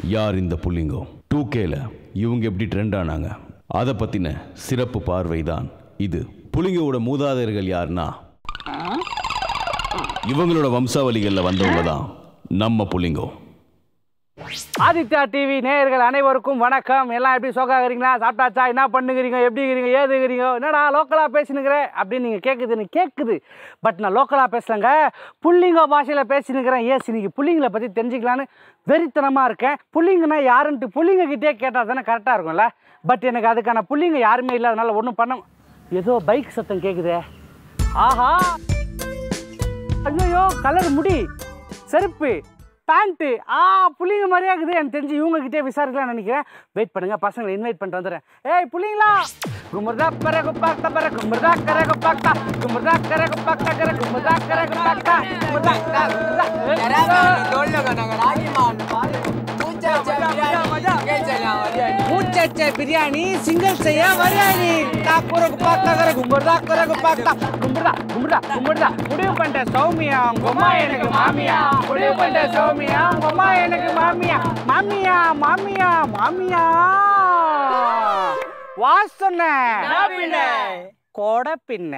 யார் இந்த புள்ளிங்கம் டூ கேல இவங்க எப்படி ட்ரெண்ட் ஆனாங்க அதை பற்றின சிறப்பு பார்வை தான் இது புள்ளிங்கோட மூதாதையர்கள் யாருன்னா இவங்களோட வம்சாவளிகளில் வந்தவங்க தான் நம்ம புள்ளிங்கம் ஆதித்யா டிவி நேயர்கள் அனைவருக்கும் வணக்கம் எல்லாம் எப்படி சோக்காகிறீங்களா சாப்பிட்டாச்சா என்ன பண்ணுகிறீங்க எப்படி இருக்கிறீங்க ஏது இருக்கிறீங்க என்னடா லோக்கலாக பேசினுக்கிறேன் அப்படின்னு நீங்கள் கேட்குதுன்னு கேட்குது பட் நான் லோக்கலாக பேசலைங்க புள்ளிங்க பாஷையில் பேசினுக்கிறேன் ஏஸ் இன்னைக்கு புள்ளிங்களை பற்றி தெரிஞ்சுக்கலான்னு வெறித்தனமாக இருக்கேன் புள்ளிங்கன்னா யாருன்ட்டு புள்ளிங்க கிட்டே கேட்டால் தானே கரெக்டாக இருக்கும்ல பட் எனக்கு அதுக்கான புள்ளிங்க யாருமே இல்லாதனால ஒன்றும் பண்ண ஏதோ பைக் சத்தம் கேட்குதே ஆஹா ஐயோ கலர் முடி செருப்பு பேண்ட்டு ஆ புள்ளிங்க மாதிரியா இருக்குது எனக்கு தெரிஞ்சு இவங்க கிட்டே விசாரிக்கலாம் நினைக்கிறேன் வெயிட் பண்ணுங்க பசங்களை இன்வைட் பண்ணிட்டு வந்துடுறேன் ஏய் புள்ளிங்களா கும்பர்தா கர குப்பாக்தா பர கும்பர்தா கர குப்பாக்தா கும்பர்தா கர குப்பாக்தா கர கும்பர்தா கர குப்பாக்தா கும்பர்தா மூச்சச்ச பிரியாணி சிங்கிள் செய்ய வரியாணி காப்புற குப்பாக்தா கர கும்பர்தா கர குப்பாக்தா கும்பர்தா கும்பர்தா கும்பர்தா முடிவு பண்ணிட்டேன் சௌமியா உங்க அம்மா எனக்கு மாமியா முடிவு பண்ணிட்டேன் சௌமியா உங்க அம்மா எனக்கு மாமியா மாமியா மாமியா மாமியா வாசன கொடை பின்ன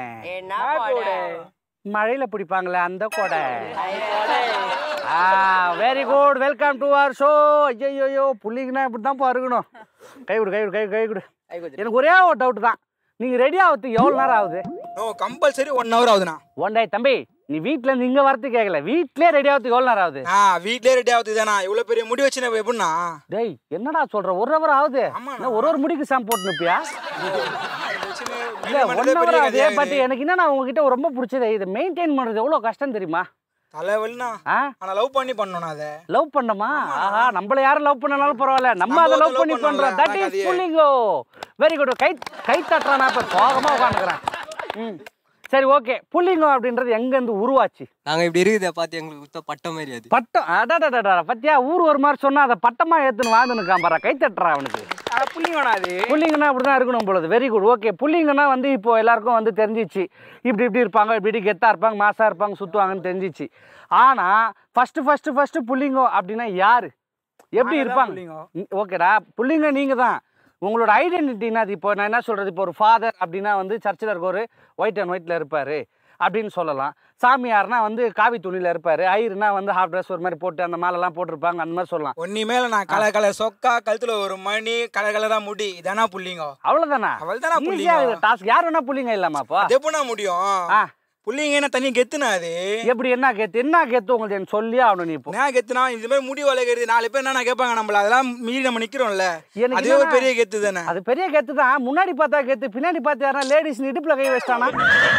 மழையில பிடிப்பாங்களே அந்த கொடை ஆ very good welcome to our show ஐயோ புள்ளிங்கன்னா இப்படி தான் இருக்கணும் கை விடு கை விடு கை கை விடு எனக்கு ஒரே ஒரு டவுட் தான் நீங்க ரெடி ஆகிறதுக்கு எவ்வளோ நேரம் ஆகுது ஓ கம்பல்சரி ஒன் ஹவர் ஆகுதுண்ணா ஒன் டே தம்பி நீ வீட்ல இருந்து இங்க வரது கேட்கல வீட்லயே ரெடி ஆகிறதுக்கு எவ்வளோ நேரம் ஆகுது ஆ வீட்லயே ரெடி ஆகுது தானா இவ்வளோ பெரிய முடி வச்சு நான் எப்படின்னா டேய் என்னடா சொல்ற ஒரு ஹவர் ஆகுது ஆமாண்ணா. என்ன ஒரு ஒரு முடிக்கு ஷாம்பு போட்டு நிப்பியா இல்ல ஒன் பண்ணுறதே ஹவர் பெரிய ஆகுது கதையா பட் எனக்கு என்னன்னா உங்ககிட்ட ரொம்ப பிடிச்சது இதை மெயின்டைன் பண்றது எவ்வளவு கஷ்டம் தெரியுமா தலைவலிண்ணா ஆ ஆனா லவ் பண்ணி பண்ணணும் அதை லவ் பண்ணமா ஆஹா நம்மள யாரும் லவ் பண்ணனாலும் பரவாயில்ல நம்ம நம்ம அதை வந்து லவ் love பண்ணி பண்ணோம்ல, பண்றோம் தட் அதான் இஸ் கதையே. புள்ளிங்கோ வெரி குட் கை கை தட்டுறானா இப்ப சோகமா உட்காந்துக்கிறேன் ம் சரி ஓகே புள்ளிங்கோ அப்படின்றது எங்க இருந்து உருவாச்சு நாங்க இப்படி இருக்குதே பார்த்து எங்களுக்கு உத்த பட்ட மாதிரி அது பட்டம் அடாடா பத்தியா ஊர் ஒரு மாதிரி சொன்னா அதை பட்டமா ஏத்துன்னு வாழ்ந்துனுக்கான் பாரு கை தட்டுறா அவனுக்கு புள்ளிங்கண்ணா அது புள்ளிங்கன்னா அப்படி தான் இருக்கணும் பொழுது வெரி குட் ஓகே புள்ளிங்கன்னா வந்து இப்போ எல்லாருக்கும் வந்து தெரிஞ்சிச்சு இப்படி இப்படி இருப்பாங்க இப்படி இப்படி கெத்தாக இருப்பாங்க மாசாக இருப்பாங்க சுற்றுவாங்கன்னு தெரிஞ்சிச்சு ஆனால் ஃபஸ்ட்டு ஃபஸ்ட்டு ஃபஸ்ட்டு புள்ளிங்கோ அப்படின்னா யார் எப்படி நாங்க தான் இருப்பாங்க புள்ளிங்கோ. ம், ஓகேடா புள்ளிங்க நீங்கள் தான் உங்களோட ஐடென்டிட்டினா அது இப்போ நான் என்ன சொல்கிறது இப்போ ஒரு ஃபாதர் அப்படின்னா வந்து சர்ச்சில் இருக்க ஒரு ஒயிட் அண்ட் ஒயிட்டில் இருப்பார் அப்படின்னு சொல்லலாம் சாமியார்னா வந்து காவி துணியில் இருப்பார் ஐயர்னா வந்து ஹாஃப் ட்ரெஸ் ஒரு மாதிரி போட்டு அந்த மாலைலாம் போட்டிருப்பாங்க அந்த மாதிரி சொல்லலாம் ஒன்னி மேல நான் கலர் கலர் சொக்கா கழுத்துல ஒரு மணி கலர் கலரா முடி இதானா புள்ளிங்கோ அவ்வளோதானா அவள்தானா ஈஸியாக புள்ளிங்கோ டாஸ்க் யார் வேணா புள்ளிங்க இல்லாமா அப்போ அது எப்படிண்ணா முடியும் ஆ புள்ளிங்கன்னா தனி கெத்துனா அது எப்படி என்ன கேத்து என்ன கேத்து உங்களுக்கு எனக்கு சொல்லி ஆகணும் நீ இப்போ என்ன கெத்துனா இந்த மாதிரி முடி வளர்க்கறது நாலு பேர் என்ன கேட்பாங்க நம்மள அதெல்லாம் மீறி நம்ம நிக்கிறோம்ல எனக்கு அதுவே ஒரு என்னன்னா- பெரிய கெத்து தானே அது பெரிய கெத்து தான் முன்னாடி பார்த்தா கெத்து பின்னாடி பார்த்தா யாரா லேடிஸ் இடுப்புல கை வச்சிட்டானா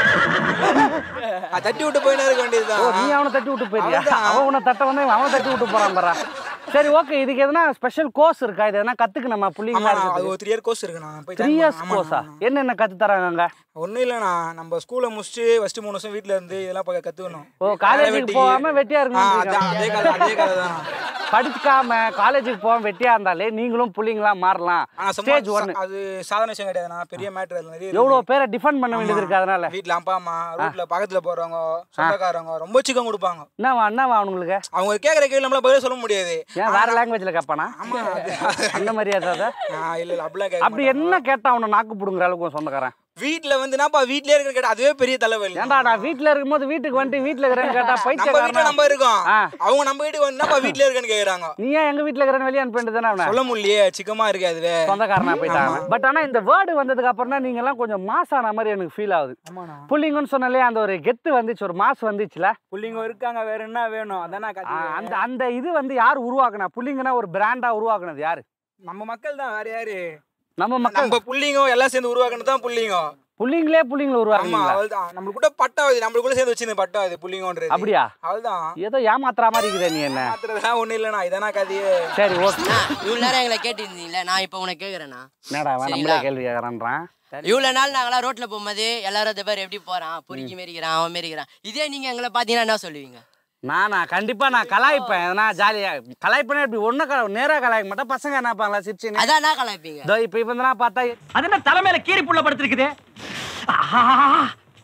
அது தட்டி விட்டு போயினே இருக்க ஓ வேண்டியதுதான் நீ அவனை தட்டி விட்டு போயிரியா அவன்தான். அவன் உன்னை தட்ட வந்து அவன் தட்டி விட்டு போறான் பாரா சரி ஓகே இதுக்கு எதனா ஸ்பெஷல் கோர்ஸ் இருக்கா இது எதனா கத்துக்கணுமா புள்ளிங்களா ஆமா அது இருக்குது ஒரு த்ரீ இயர் கோர்ஸ் இருக்குண்ணா போய் த்ரீ இயர்ஸ் கோர்ஸா என்னென்ன கத்து தராங்க அங்க ஒன்றும் இல்லைண்ணா நம்ம ஸ்கூலை முடிச்சுட்டு ஃபர்ஸ்ட் மூணு வருஷம் வீட்டில் இருந்து இதெல்லாம் போய் கற்றுக்கணும் ஓ காலேஜுக்கு போகாம வெட்டியா அதான் அதே கதை அதே இருக்கணும் கதை தான் படிச்சுக்காம காலேஜுக்கு போகாம வெட்டியா இருந்தாலே நீங்களும் புள்ளிங்களா மாறலாம் ஆனால் சும்மா ஸ்டேஜ் ஒன் அது சாதாரண விஷயம் கிடையாதுண்ணா பெரிய மேட்ரு அது நிறைய எவ்வளவு பேரை டிஃபெண்ட் பண்ண வேண்டியது இருக்கு அதனால வீட்டில் அப்பா அம்மா ரூட்ல பக்கத்துல போறவங்க சொந்தக்காரங்க ரொம்ப சிக்கம் கொடுப்பாங்க என்னவா என்னவா அவனுங்களுக்கு அவங்க கேட்குற கேள்வி நம்மளால பதில் சொல்ல முடியாது ஏன் வேற லாங்குவேஜ்ல கேட்பானா ஆமா அது அந்த மாதிரியா ஏதாவது ஆ, இல்ல இல்ல அப்படிலாம் கேட்க அப்படி என்ன கேட்டா அவனை நாக்கு புடுங்குற அளவுக்கு உன் சொந்தக்காரன் வீட்டுல வந்து என்னப்பா வீட்லயே இருக்க கேட்டா அதுவே பெரிய தலைவலி ஏன்டா நான் வீட்ல இருக்கும்போது வீட்டுக்கு வந்துட்டு வீட்ல இருக்கிறேன்னு கேட்டா நம்ம வீட்டுல பைத்தியக்காரனா நம்ம இருக்கோம் ஆ. அவங்க நம்ம வீட்டுக்கு வந்து என்னப்பா வீட்லயே இருக்கேன்னு கேக்குறாங்க நீ ஏன் எங்க வீட்ல இருக்கிறேன்னு வெளியே அனுப்பிட்டு தானே அவனை சொல்ல முடியலையே சிக்கமா இருக்கு அதுவே சொந்தக்காரனா போயிட்டாங்க பட் ஆனா இந்த வேர்டு வந்ததுக்கு அப்புறம் தான் நீங்க எல்லாம் கொஞ்சம் மாசான மாதிரி எனக்கு ஃபீல் ஆகுது ஆமாண்ணா புள்ளிங்கன்னு சொன்னாலே அந்த ஒரு கெத்து வந்துச்சு ஒரு மாசு வந்துச்சுல புள்ளிங்க இருக்காங்க வேற என்ன வேணும் அதானே ஆ, அந்த அந்த இது வந்து யார் உருவாக்குனா புள்ளிங்கன்னா ஒரு பிராண்டா உருவாக்குனது யாரு நம்ம மக்கள் தான் வேற யாரு நம்ம மக்கள் நம்ம புள்ளிங்க எல்லாம் சேர்ந்து உருவாக்குனது தான் புள்ளிங்க புள்ளிங்களே புள்ளிங்களை ஆமா உருவாக்குனீங்களா அவள்தான் நம்மளுக்கு பட்டம் அது நம்மளுக்குள்ள சேர்ந்து வச்சிருந்த பட்டம் அது புள்ளிங்கன்றது அப்படியா அவள்தான் ஏதோ ஏமாத்துற மாதிரி இருக்குதே நீ என்ன மாத்திரதான் ஒண்ணு இல்லைண்ணா இதானா கதையே சரி ஓகே இவ்வளவு நேரம் எங்களை கேட்டிருந்தீங்களே நான் இப்போ உனக்கு கேக்குறேண்ணா என்னடா அவன் நம்மளே சரிங்களா? கேள்வி கேட்கறான்றான் இவ்வளவு நாள் நாங்களாம் ரோட்ல போகும்போது எல்லாரும் இந்த பேர் எப்படி போறான் பொறுக்கி மாரிக்கிறான் அவன் மாரிக்கிறான் இதே நீங்க எங்களை பாத்தீங்கன்னா என்ன சொல்லுவீங்க நானா கண்டிப்பா நான் கலாய்ப்பேன் எதனா ஜாலியா கலாய்ப்பேனே இப்படி ஒண்ணு கலா நேரா கலாய்க்க மாட்டேன் பசங்க என்ன பாங்களா சிரிச்சுன்னு அதான் என்ன கலாய்ப்பீங்க இதோ இப்ப இப்ப நான் பார்த்தா அது என்ன தலைமையில கீரி புள்ள படுத்திருக்குது ஆஹா!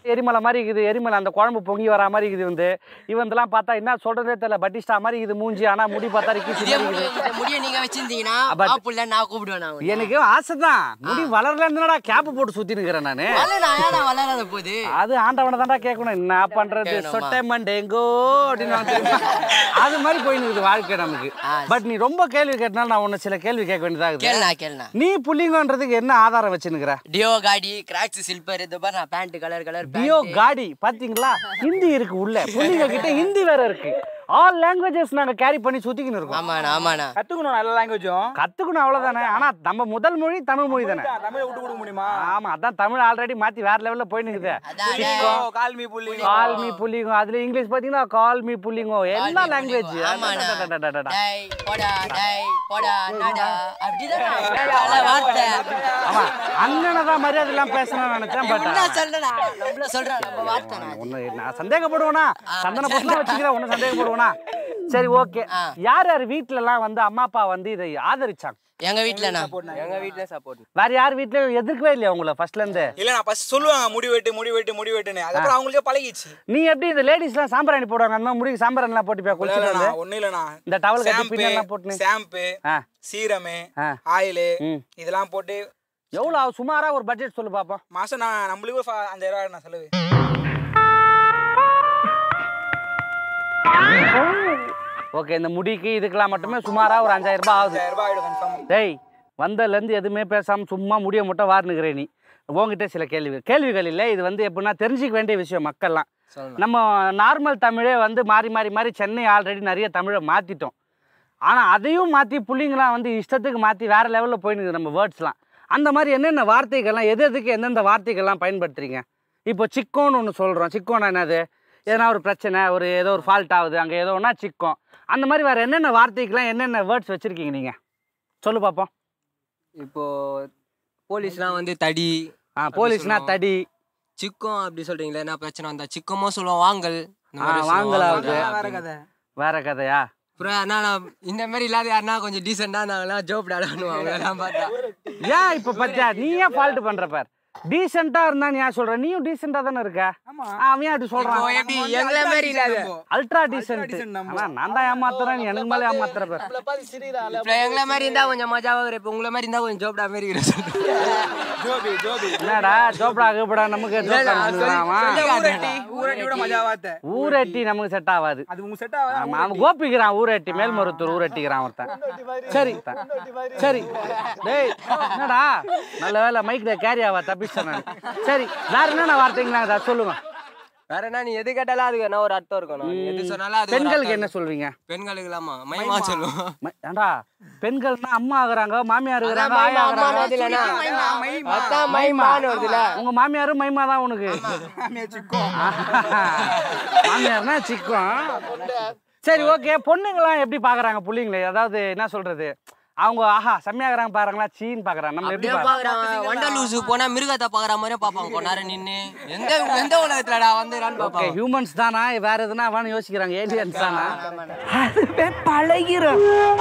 எரிமலை மாதிரி இருக்குது எரிமலை அந்த குழம்பு பொங்கி வரா மாதிரி இருக்குது வந்து இவந்தெல்லாம் பார்த்தா என்ன சொல்றதே தெரியல பட்டிஸ்டா மாதிரி இது மூஞ்சி ஆனா முடி பார்த்தா ரிக்கி இதே முடிய இந்த முடிய நீங்க வச்சிருந்தீங்கன்னா But- மாப்புள்ள நான் கூப்பிடுவேன் நான் உன்னை. எனக்கு ஆசைதான் முடி வளரலன்னா கேப் போட்டு சுத்தி நிக்கிறேன் நானு வளர நான் ஏன்டா வளராத போது அது ஆண்டவனை தான்டா கேட்கணும் என்ன பண்றது கேட்கணுமா? சொட்டை மண்டேங்கோ அப்படின்னு வந்து தெரியுமா? அது மாதிரி போயின்னு இருக்குது வாழ்க்கை நமக்கு ஆ, பட் நீ ரொம்ப கேள்வி கேட்டனால நான் உன்னை சில கேள்வி கேட்க வேண்டியதா இருக்குது கேளுண்ணா கேளுண்ணா நீ புள்ளிங்கன்றதுக்கு என்ன ஆதாரம் வச்சுன்னுக்குற டியோ காடி கிராக்ஸ் சில்பர் இது பாரு நான் பேண்ட் கலர் கலர் டியோ காடி பாத்தீங்களா ஹிந்தி இருக்கு உள்ள புள்ளிங்க கிட்ட ஹிந்தி வேற இருக்கு ஆல் லாங்குவேஜஸ் நாங்க கேரி பண்ணி சுத்திக்கின்னு இருக்கோம் ஆமாண்ணா ஆமாண்ணா கத்துக்கணும் எல்லா லாங்குவேஜும் கத்துக்கணும் அவ்வளவுதானே ஆனா நம்ம முதல் மொழி தமிழ் மொழி தானே தமிழை விட்டு கொடுக்க முடியுமா ஆமா அதான் தமிழ் ஆல்ரெடி மாத்தி வேற லெவல்ல போய் நிக்குது அதான் கால் மீ புள்ளி கால் மீ புள்ளிங்கோ அதுல இங்கிலீஷ் பாத்தீங்கன்னா கால் மீ புள்ளிங்கோ எல்லா லாங்குவேஜ் ஆமாண்ணா டேய் போடா டேய் போடா நடா அப்படிதான் பல வார்த்தை ஆமா அண்ணனை தான் மரியாதை எல்லாம் பேசணும்னு நினைச்சேன் பட் என்ன சொல்றடா நம்மள சொல்றா நம்ம வார்த்தை நான் ஒண்ணு நான் சந்தேகப்படுவேனா சந்தன பொண்ணா வச்சுக்கிறேன் ஒண்ணு சந்தேகப்படுவேனா சரி ஓகே ஆ. யார் யார் வீட்ல எல்லாம் வந்து அம்மா அப்பா வந்து இதை ஆதரிச்சாங்க எங்க வீட்லண்ணா எங்க வீட்ல சப்போர்ட் வேற யார் வீட்லயும் எதிர்க்கவே இல்லையா உங்களை ஃபர்ஸ்ட்ல இருந்து இல்ல நான் ஃபர்ஸ்ட் சொல்லுவாங்க முடி வெட்டு முடி வெட்டு முடி வெட்டுன்னு அதுக்கப்புறம் அவங்களுக்கே பழகிச்சு நீ எப்படி இந்த லேடிஸ்லாம் சாம்பிராணி போடுவாங்க அந்த மாதிரி முடிக்கு சாம்பிராணி எல்லாம் போட்டு போய் குளிச்சுட்டு வந்து இல்லண்ணா ஒண்ணும் இல்லண்ணா இந்த டவல் கட்டி பின்னெல்லாம் போட்டுன்னு ஷாம்பு ஆ சீரமு ஆ. ஆயிலு ம். இதெல்லாம் போட்டு எவ்வளோ ஆகும்? சுமாரா ஒரு பட்ஜெட் சொல்லு பாப்போம் மாசம் நான் நம்மளுக்கு ஒரு ஃப- அஞ்சாயிரம் ரூபாய் நான் செலவு ஓகே இந்த முடிக்கு இதுக்கெல்லாம் மட்டுமே சுமாரா ஒரு அஞ்சாயிரம் ரூபாய் ஆகுது அஞ்சாயிரம் ரூபாய் ஆயிடும் கன்ஃபார்ம் டேய் வந்ததுலேருந்து எதுவுமே பேசாமல் சும்மா முடிய மட்டும் வார்னுக்கிறே நீ உங்ககிட்ட சில கேள்வி கேள்விகள் இல்லை இது வந்து எப்படின்னா தெரிஞ்சிக்க வேண்டிய விஷயம் மக்கள்லாம் நம்ம நார்மல் தமிழே வந்து மாறி மாறி மாறி சென்னை ஆல்ரெடி நிறைய தமிழை மாற்றிட்டோம் ஆனால் அதையும் மாற்றி புள்ளிங்களாம் வந்து இஷ்டத்துக்கு மாற்றி வேறு லெவலில் போயினுக்குது நம்ம வேர்ட்ஸ்லாம் அந்த மாதிரி என்னென்ன வார்த்தைகள்லாம் எது எதுக்கு எந்தெந்த வார்த்தைகள்லாம் பயன்படுத்துறீங்க இப்போ சிக்கோன்னு ஒன்று சொல்கிறோம் சிக்கோன்னா என்னது எதனா ஒரு பிரச்சனை ஒரு ஏதோ ஒரு ஃபால்ட் ஆகுது அங்கே ஏதோ ஒன்றா சிக்கோம் அந்த மாதிரி வேறு என்னென்ன வார்த்தைக்கெல்லாம் என்னென்ன வேர்ட்ஸ் வச்சுருக்கீங்க நீங்கள் சொல்லு பார்ப்போம் இப்போ போலீஸ்லாம் வந்து தடி ஆ போலீஸ்னா தடி சிக்கம் அப்படி சொல்றீங்களே என்ன பிரச்சனை வந்தா சிக்கமோ சொல்லுவோம் வாங்கல் இந்த ஆ, மாதிரி சொல்லுவோம், வாங்கலாவது. வாங்கல் வேற அப்படின்னு. கதை வேற கதையா அப்புறம் அண்ணா நான் இந்த மாதிரி இல்லாத யாருன்னா கொஞ்சம் டீசெண்டா நாங்களாம் ஜோப் டாடுவோம் அவங்களெல்லாம் பார்த்தா ஏன் இப்போ பத்தியா நீ ஏன் ஃபால்ட் பண்ற பார் டீசெண்டா இருந்தா நீ ஏன் சொல்ற நீயும் டீசெண்டா தானே இருக்க ஆமா. ஆ, அவன் ஏன் அப்படி சொல்றான் இப்போ எப்படி எங்களை மாதிரி இல்லாத அல்ட்ரா டீசென்ட் decent நம்ம. ஆனா நான் தான் ஏமாத்துறேன் நீ எனக்கு மேலே ஏமாத்துற பார் இப்போ எங்களை மாதிரி இருந்தா கொஞ்சம் மஜாவா இருக்கு இப்போ உங்களை மாதிரி இருந்தா கொஞ்சம் ஜோப்டா மாதிரி இருக்கு ஜோபி ஜோபி என்னடா ஜோப்டா கீப்படா நமக்கு ஜோப்டா ஊரட்டி ஊரட்டி விட மஜாவாத்த ஊரட்டி நமக்கு செட் ஆகாது அது உங்க செட் ஆகாது ஆமா அவன் கோபிக்கிறான் ஊரட்டி மேல்மருத்தூர் ஊரட்டிக்கிறான் ஒருத்தன் சரி சரி டேய் என்னடா நல்ல வேலை மைக்ல கேரி ஆவா தப்பிச்சேன் நான் சரி வேற என்னென்ன வார்த்தைங்களா அதை சொல்லுங்க வேற என்ன நீ எது கேட்டாலும் அதுக்கு என்ன ஒரு அர்த்தம் இருக்கும் நான் எது சொன்னாலும் அது ஒரு பெண்களுக்கு அர்த்தம் என்ன சொல்வீங்க இருக்கும். பெண்களுக்கு இல்லாமா மைமா சொல்லுவோம் ம- ஏண்டா பெண்கள்னா அம்மா ஆகுறாங்க மாமியார் இருக்கிறாங்க மைமா, ஆயா அம்மா ஆகுறாங்க வருது இல்லைண்ணா? மைமா. அதான் மைமான்னு வருதுல்ல உங்க மாமியாரும் மைமா தான் உனக்கு மாமியார் சிக்கம் மாமியார்னா சிக்கம் சரி ஓகே பொண்ணுங்களாம் எப்படி பாக்குறாங்க புள்ளிங்களை அதாவது என்ன சொல்றது அவங்க ஆஹா செம்மையாகிறாங்க பாருங்களா சீன்னு பாக்குறாங்க நம்ம எப்படி அப்படியே பாக்குறோம் பாக்குறாங்க வண்டலூசு போனா மிருகத்தை பாக்குற மாதிரியே பாப்பாங்க கொஞ்ச நேரம் நின்னு எந்த எந்த உலகத்துலடா வந்து ஓகே பாப்பாங்க ஹியூமன்ஸ் தானா வேற எதுனா அவனு யோசிக்கிறாங்க ஏலியன்ஸ் தானா அதுவே பழகிறோம்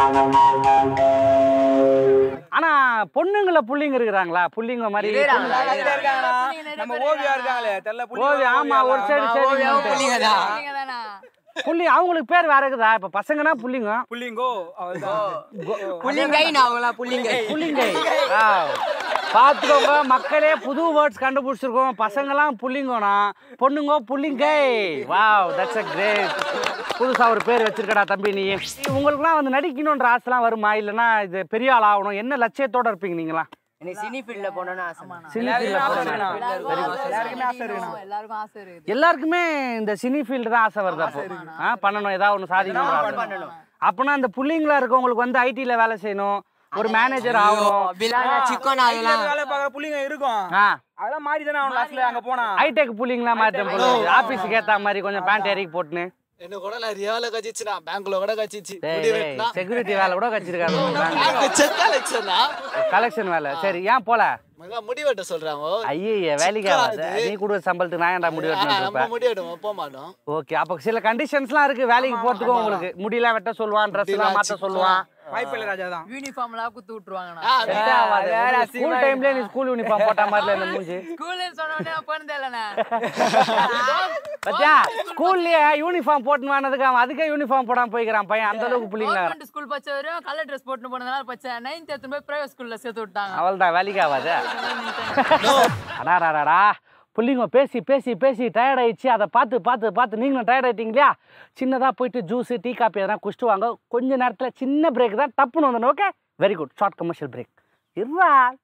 ஆனா பொண்ணுங்கள புள்ளிங்க இருக்கிறாங்களா புள்ளிங்க மாதிரி நம்ம ஓவியா இருக்காங்களே தெரியல புள்ளி ஓவி ஆமா ஒரு சைடு சைடு புள்ளிங்கதான் புள்ளி அவங்களுக்கு பேர் வேற இருக்குதா இப்ப பசங்கன்னா புள்ளிங்க புள்ளிங்கோ அவர்தான் புள்ளிங்கை நான் அவங்களா புள்ளிங்கை புள்ளிங்கை Wow. பாத்துக்கோங்க மக்களே புது வேர்ட்ஸ் கண்டுபிடிச்சிருக்கோம் பசங்கலாம் புள்ளிங்கோனா பொண்ணுங்க புள்ளிங்கை வாவ் தட்ஸ் அ கிரேட் புதுசா ஒரு பேர் வச்சிருக்கடா தம்பி நீ உங்களுக்குலாம் வந்து நடிக்கணுன்ற ஆசைலாம் வருமா இல்லைன்னா இது பெரிய ஆள் ஆகணும் என்ன லட்சியத்தோட இருப்பீங்க நீங்களா எனக்கு சினி ஃபீல்ட்ல போனோம்னு ஆசை சினி ஃபீல்ட்ல போறேன் எல்லாருக்குமே ஆசை இருக்கணும் எல்லாருக்கும் ஆசை இருக்குது எல்லாருக்குமே இந்த சினி ஃபீல்டு தான் ஆசை வருது அப்போ ஆ பண்ணணும் ஏதாவது ஒன்று சாதிக்கணும் பண்ணணும் அப்போனா அந்த புள்ளிங்களா இருக்கவங்களுக்கு வந்து ஐடியில் வேலை செய்யணும் ஒரு மேனேஜர் ஆகணும் அப்படிலாம் சிக்கன் அதெல்லாம் வேலை பார்க்குற புள்ளிங்க இருக்கும் ஆ அதெல்லாம் மாறி தானே அவன் லாஸ்ட்ல அங்க போனா ஹைடெக் புள்ளிங்களா மாற்றேன் போல ஆஃபீஸுக்கு ஏற்ற மாதிரி கொஞ்சம் பேண்ட் இறக்கி போட்டுன்னு என்ன கூட நிறைய கச்சிச்சுனா பேங்க்ல கூட கச்சிச்சு முடி வெட்டினா செக்யூரிட்டி வேலை கூட கச்சிருக்காங்க செக் கலெக்ஷனா கலெக்ஷன் வேலை சரி ஏன் போல மகா முடி வெட்ட சொல்றாங்க ஐயே வேலைக்கு ஆகாது நீ கூட சம்பளத்துக்கு நான் ஏன்டா முடி ஆ, வெட்டணும் நம்ம இருப்பேன் முடி வெட்டுவோம் போக மாட்டோம் ஓகே அப்போ சில கண்டிஷன்ஸ்லாம் இருக்கு வேலைக்கு போறதுக்கும் உங்களுக்கு முடியெல்லாம் வெட்ட சொல்லுவான் ட்ரெஸ் எல்லாம் மாத்த சொல்லுவான் வாய்ப்பில்லை ராஜா தான் யூனிஃபார்ம்லாம் குத்து விட்டுருவாங்கண்ணா ஸ்கூல் டைம்ல நீ ஸ்கூல் யூனிஃபார்ம் போட்ட மாதிரி இந்த மூஞ்சி ஸ்கூல்ல சொன்ன உடனே நான் போனதே இல்லைண்ணா பத்தியா ஸ்கூல்லயே யூனிஃபார்ம் போட்டுன்னு வானதுக்கு அவன் அதுக்கே யூனிஃபார்ம் போடாம போய்க்கிறான் பையன் அந்த அளவுக்கு பிள்ளைங்களா கவர்மெண்ட் ஸ்கூல் படிச்ச வரையும் கலர் ட்ரெஸ் போட்டு போனதுனால பச்சேன் நைன்த் எடுத்து போய் பிரைவேட் ஸ்கூல்ல சேர்த்து விட்டாங்க அவள் தான் வேலைக்கு ஆகாது அடாடாடாடா புள்ளிங்க பேசி பேசி பேசி டயர்ட் ஆயிடுச்சு அதை பார்த்து பார்த்து பார்த்து நீங்களும் டயர்ட் ஆயிட்டீங்க இல்லையா சின்னதாக போயிட்டு ஜூஸு டீ காப்பி எதனா குடிச்சிட்டு வாங்க கொஞ்ச நேரத்தில் சின்ன பிரேக் தான் டப்புன்னு வந்துடும் okay very good short commercial break இருறா